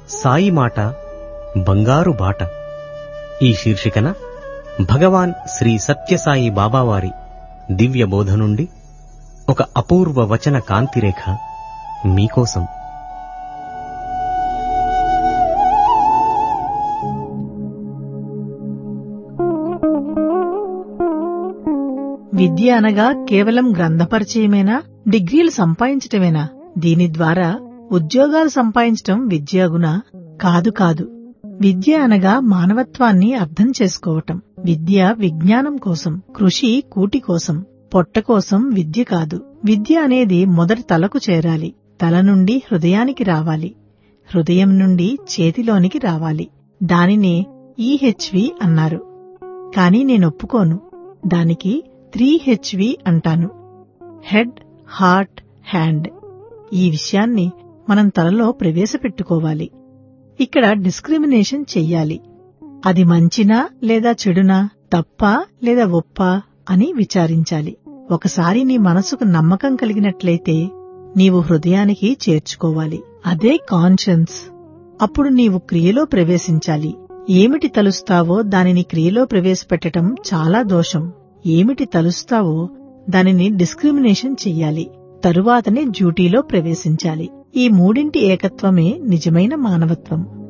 సాయి మాట బంగారు బాట ఈ శీర్షికన భగవాన్ శ్రీ సత్యసాయి బాబావారి దివ్య బోధ నుండి ఒక అపూర్వ వచన కాంతిరేఖ మీకోసం విద్య అనగా కేవలం గ్రంథపరిచయమేనా డిగ్రీలు సంపాదించటమేనా దీని ద్వారా ఉద్యోగాలు సంపాదించటం విద్యాగుణ కాదు కాదు విద్య అనగా మానవత్వాన్ని అర్థం చేసుకోవటం విద్య విజ్ఞానం కోసం కృషి కూటి కోసం పొట్ట కోసం విద్య కాదు విద్య అనేది మొదటి తలకు చేరాలి తల నుండి హృదయానికి రావాలి హృదయం నుండి చేతిలోనికి రావాలి దానినే ఈహెచ్వి అన్నారు కాని నేనొప్పుకోను దానికి త్రీ హెచ్వి అంటాను హెడ్ హార్ట్ హ్యాండ్ ఈ విషయాన్ని మనం తలలో ప్రవేశపెట్టుకోవాలి ఇక్కడ డిస్క్రిమినేషన్ చెయ్యాలి అది మంచినా లేదా చెడునా తప్పా లేదా ఒప్పా అని విచారించాలి ఒకసారి నీ మనసుకు నమ్మకం కలిగినట్లయితే నీవు హృదయానికి చేర్చుకోవాలి అదే కాన్షియన్స్ అప్పుడు నీవు క్రియలో ప్రవేశించాలి ఏమిటి తలుస్తావో దానిని క్రియలో ప్రవేశపెట్టటం చాలా దోషం ఏమిటి తలుస్తావో దానిని డిస్క్రిమినేషన్ చెయ్యాలి తరువాతనే డ్యూటీలో ప్రవేశించాలి ఈ మూడింటి ఏకత్వమే నిజమైన మానవత్వం